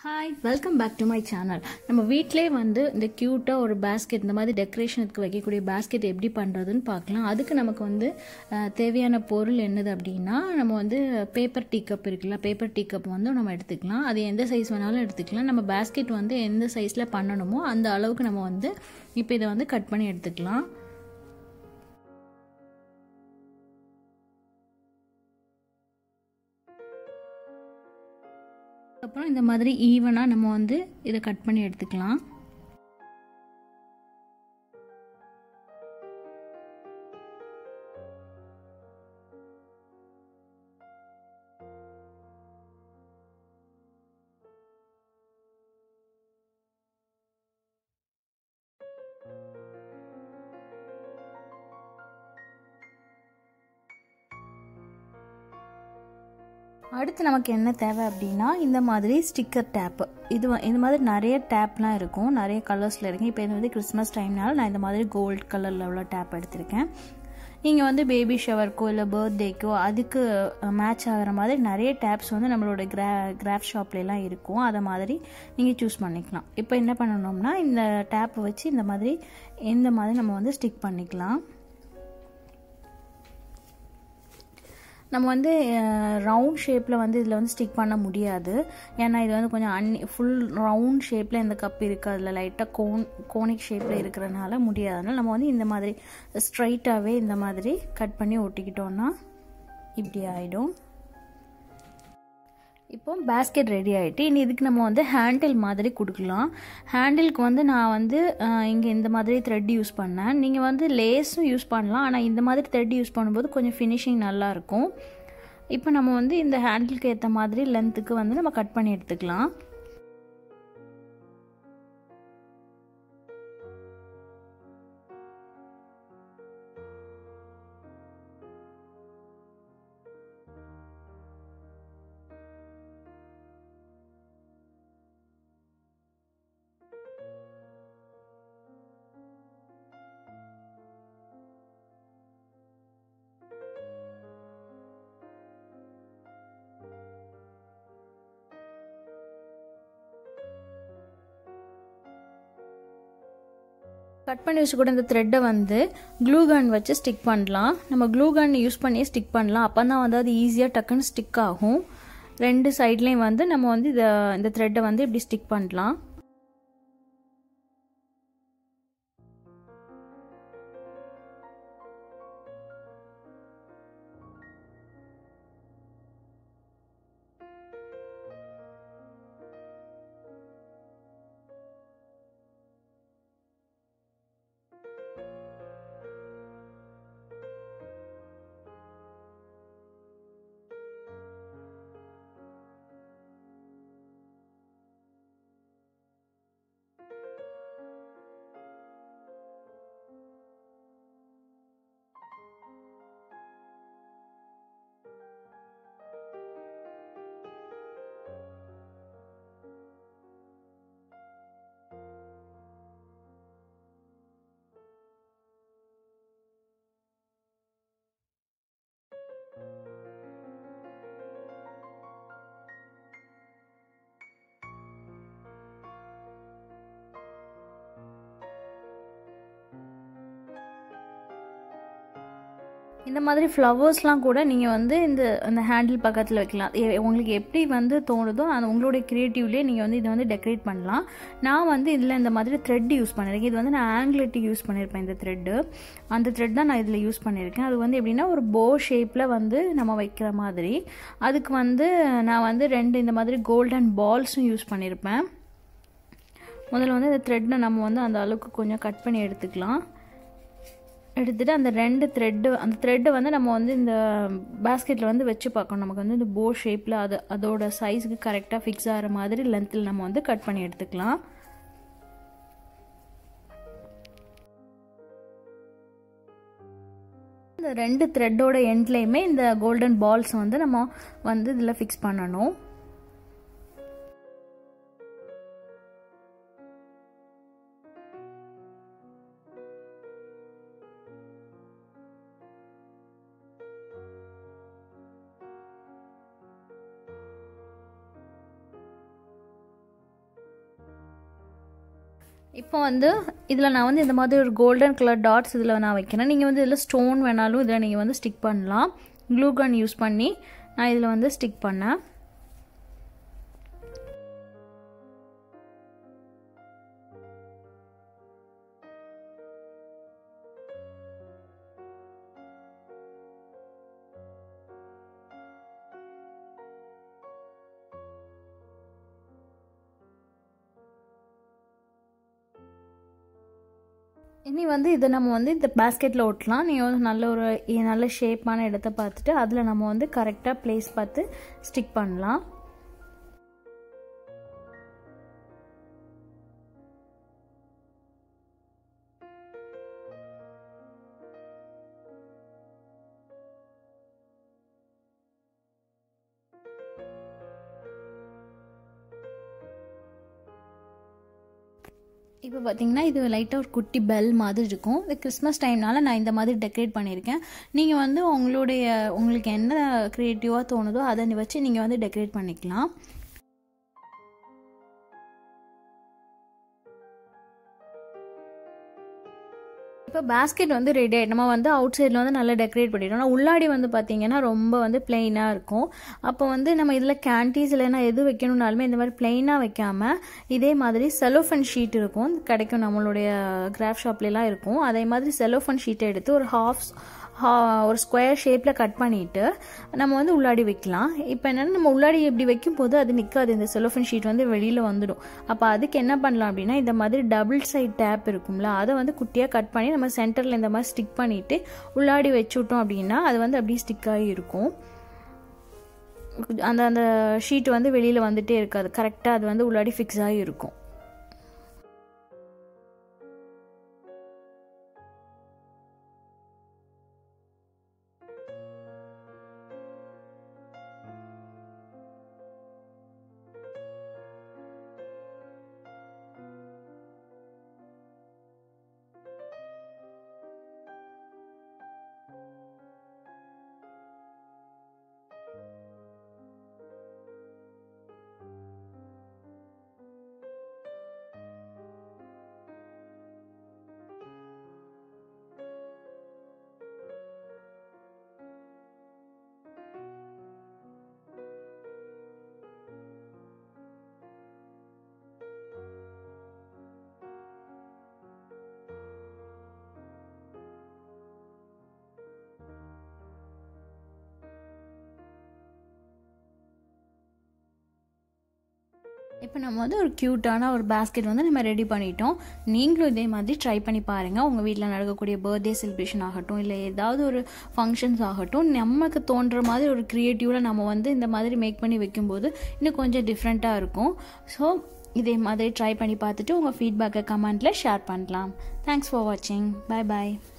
hi welcome back to my channel நம்ம வீட்டிலே வந்து இந்த க்யூட்டாக ஒரு பேஸ்கெட் இந்த மாதிரி டெக்கரேஷனுக்கு வைக்கக்கூடிய பேஸ்கெட் எப்படி பண்ணுறதுன்னு பார்க்கலாம் அதுக்கு நமக்கு வந்து அஹ், தேவையான பொருள் என்னது அப்படின்னா நம்ம வந்து பேப்பர் டீ கப் இருக்குல்ல பேப்பர் டீ கப் வந்து நம்ம எடுத்துக்கலாம் அது எந்த சைஸ் வேணாலும் எடுத்துக்கலாம் நம்ம பேஸ்கெட் வந்து எந்த சைஸில் பண்ணணுமோ அந்த அளவுக்கு நம்ம வந்து இப்போ இதை வந்து கட் பண்ணி எடுத்துக்கலாம் அப்புறம் இந்த மாதிரி ஈவனாக நம்ம வந்து இதை கட் பண்ணி எடுத்துக்கலாம் அடுத்து நமக்கு என்ன தேவை அப்படின்னா இந்த மாதிரி ஸ்டிக்கர் டேப்பு இது வ- இந்த மாதிரி நிறைய டேப்லாம் இருக்கும் நிறைய கலர்ஸில் இருக்குது இப்போ இது வந்து கிறிஸ்மஸ் டைம்னால நான் இந்த மாதிரி கோல்ட் கலரில் உள்ள டேப் எடுத்திருக்கேன் நீங்கள் வந்து பேபி ஷவருக்கோ இல்லை பர்த்டேக்கோ அதுக்கு மேட்ச் ஆகிற மாதிரி நிறைய டேப்ஸ் வந்து நம்மளோட கிரா கிராஃப்ட் ஷாப்லலாம் இருக்கும் அதை மாதிரி நீங்கள் சூஸ் பண்ணிக்கலாம் இப்போ என்ன பண்ணணும்னா இந்த டேப்பை வச்சு இந்த மாதிரி இந்த மாதிரி நம்ம வந்து ஸ்டிக் பண்ணிக்கலாம் நம்ம வந்து ரவுண்ட் ஷேப்பில் வந்து இதில் வந்து ஸ்டிக் பண்ண முடியாது ஏன்னா இது வந்து கொஞ்சம் அன் ஃபுல் ரவுண்ட் ஷேப்பில் இந்த கப் இருக்குது அதில் லைட்டாக கோன் கோனிக் ஷேப்பில் இருக்கிறனால முடியாதனால நம்ம வந்து இந்த மாதிரி ஸ்ட்ரைட்டாகவே இந்த மாதிரி கட் பண்ணி ஒட்டிக்கிட்டோன்னா இப்படி ஆகிடும் இப்போ பேஸ்கெட் ரெடி ஆகிட்டு இனி இதுக்கு நம்ம வந்து ஹேண்டில் மாதிரி கொடுக்கலாம் ஹேண்டிலுக்கு வந்து நான் வந்து இங்கே இந்த மாதிரி த்ரெட் யூஸ் பண்ணேன் நீங்கள் வந்து லேஸும் யூஸ் பண்ணலாம் ஆனால் இந்த மாதிரி த்ரெட் யூஸ் பண்ணும்போது கொஞ்சம் ஃபினிஷிங் நல்லாயிருக்கும் இப்போ நம்ம வந்து இந்த ஹேண்டிலுக்கு ஏற்ற மாதிரி லென்த்துக்கு வந்து நம்ம கட் பண்ணி எடுத்துக்கலாம் கட் பண்ணி வச்சு கூட இந்த த்ரெட்டை வந்து க்ளூ கன் வச்சு ஸ்டிக் பண்ணலாம் நம்ம க்ளூ கன் யூஸ் பண்ணி ஸ்டிக் பண்ணலாம் அப்போ தான் வந்து அது ஈஸியாக டக்குன்னு ஸ்டிக் ஆகும் ரெண்டு சைட்லேயும் வந்து நம்ம வந்து இதை இந்த த்ரெட்டை வந்து இப்படி ஸ்டிக் பண்ணலாம் இந்த மாதிரி ஃப்ளவர்ஸ்லாம் கூட நீங்கள் வந்து இந்த அந்த ஹேண்டில் பக்கத்தில் வைக்கலாம் எ- உங்களுக்கு எப்படி வந்து தோணுதோ அந்த உங்களுடைய க்ரியேட்டிவ்லேயே நீங்கள் வந்து இதை வந்து டெக்கரேட் பண்ணலாம் நான் வந்து இதில் இந்த மாதிரி த்ரெட் யூஸ் பண்ணியிருக்கேன் இது வந்து நான் ஆங்கிலெட்டிக் யூஸ் பண்ணியிருப்பேன் இந்த த்ரெட்டு அந்த த்ரெட் தான் நான் இதில் யூஸ் பண்ணியிருக்கேன் அது வந்து எப்படின்னா ஒரு போ ஷேப்பில் வந்து நம்ம வைக்கிற மாதிரி அதுக்கு வந்து நான் வந்து ரெண்டு இந்த மாதிரி கோல்டன் பால்ஸும் யூஸ் பண்ணியிருப்பேன் முதல்ல வந்து இந்த த்ரெட்டை நம்ம வந்து அந்த அளவுக்கு கொஞ்சம் கட் பண்ணி எடுத்துக்கலாம் எடுத்துட்டு அந்த ரெண்டு த்ரெட்டு அந்த த்ரெட்டை வந்து நம்ம வந்து இந்த பேஸ்கெட்டில் வந்து வச்சு பார்க்கணும் நமக்கு வந்து இந்த போ ஷேப்பில் அது அதோட சைஸுக்கு கரெக்டாக ஃபிக்ஸ் ஆகிற மாதிரி லென்த்தில் நம்ம வந்து கட் பண்ணி எடுத்துக்கலாம் இந்த ரெண்டு த்ரெட்டோட எண்ட்லேயுமே இந்த கோல்டன் பால்ஸ் வந்து நம்ம வந்து இதில் ஃபிக்ஸ் பண்ணணும் இப்போ வந்து இதில் நான் வந்து இந்த மாதிரி ஒரு கோல்டன் கலர் டாட்ஸ் இதில் நான் வைக்கிறேன் நீங்கள் வந்து இதில் ஸ்டோன் வேணாலும் இதில் நீங்கள் வந்து ஸ்டிக் பண்ணலாம் க்ளூ கன் யூஸ் பண்ணி நான் இதில் வந்து ஸ்டிக் பண்ணேன் இனி வந்து இதை நம்ம வந்து இந்த பேஸ்கெட்டில் ஒட்டலாம் நீங்கள் வந்து நல்ல ஒரு நல்ல ஷேப்பான இடத்த பார்த்துட்டு அதில் நம்ம வந்து கரெக்டாக ப்ளேஸ் பார்த்து ஸ்டிக் பண்ணலாம் இப்போ பார்த்தீங்கன்னா இது லைட்டாக ஒரு குட்டி பெல் மாதிரி இருக்கும் இது கிறிஸ்மஸ் டைம்னால நான் இந்த மாதிரி டெக்கரேட் பண்ணியிருக்கேன் நீங்கள் வந்து உங்களுடைய உங்களுக்கு என்ன க்ரியேட்டிவாக தோணுதோ அதை வச்சு நீங்கள் வந்து டெக்கரேட் பண்ணிக்கலாம் இப்போ பேஸ்கெட் வந்து ரெடி ஆகிட்டு நம்ம வந்து அவுட் சைடில் வந்து நல்லா டெக்கரேட் பண்ணிட்டோம் ஆனால் உள்ளாடி வந்து பார்த்தீங்கன்னா ரொம்ப வந்து பிளெயினாக இருக்கும் அப்போ வந்து நம்ம இதில் கேண்டீஸ் இல்லைன்னா எது வைக்கணும்னாலுமே இந்த மாதிரி பிளெயினாக வைக்காமல் இதே மாதிரி செலோஃபன் ஷீட் இருக்கும் கிடைக்கும் நம்மளுடைய கிராஃப்ட் ஷாப்லாம் இருக்கும் அதே மாதிரி செலோஃபன் ஷீட்டை எடுத்து ஒரு ஹாஃப் ஒரு ஸ்கொயர் ஷேப்பில் கட் பண்ணிவிட்டு நம்ம வந்து உள்ளாடி வைக்கலாம் இப்போ என்னென்னா நம்ம உள்ளாடி இப்படி வைக்கும்போது அது நிற்காது இந்த செலோஃபன் ஷீட் வந்து வெளியில் வந்துடும் அப்போ அதுக்கு என்ன பண்ணலாம் அப்படின்னா இந்த மாதிரி டபுள் சைட் டேப் இருக்கும்ல அதை வந்து குட்டியாக கட் பண்ணி நம்ம சென்டரில் இந்த மாதிரி ஸ்டிக் பண்ணிவிட்டு உள்ளாடி வச்சு விட்டோம் அப்படின்னா அது வந்து அப்படியே ஸ்டிக் ஆகி இருக்கும் அந்த அந்த ஷீட் வந்து வெளியில் வந்துகிட்டே இருக்காது கரெக்டாக அது வந்து உள்ளாடி ஃபிக்ஸ் ஆகி இருக்கும் இப்போ நம்ம வந்து ஒரு க்யூட்டான ஒரு பேஸ்கெட் வந்து நம்ம ரெடி பண்ணிட்டோம் நீங்களும் இதே மாதிரி ட்ரை பண்ணி பாருங்கள் உங்கள் வீட்டில் நடக்கக்கூடிய பர்த்டே செலிப்ரேஷன் ஆகட்டும் இல்லை ஏதாவது ஒரு ஃபங்க்ஷன்ஸ் ஆகட்டும் நமக்கு தோன்ற மாதிரி ஒரு க்ரியேட்டிவில் நம்ம வந்து இந்த மாதிரி மேக் பண்ணி வைக்கும்போது இன்னும் கொஞ்சம் டிஃப்ரெண்ட்டாக இருக்கும் ஸோ இதே மாதிரி ட்ரை பண்ணி பார்த்துட்டு உங்கள் ஃபீட்பேக்கை கமெண்ட்டில் ஷேர் பண்ணலாம் தேங்க்ஸ் ஃபார் வாட்சிங் பாய் பாய்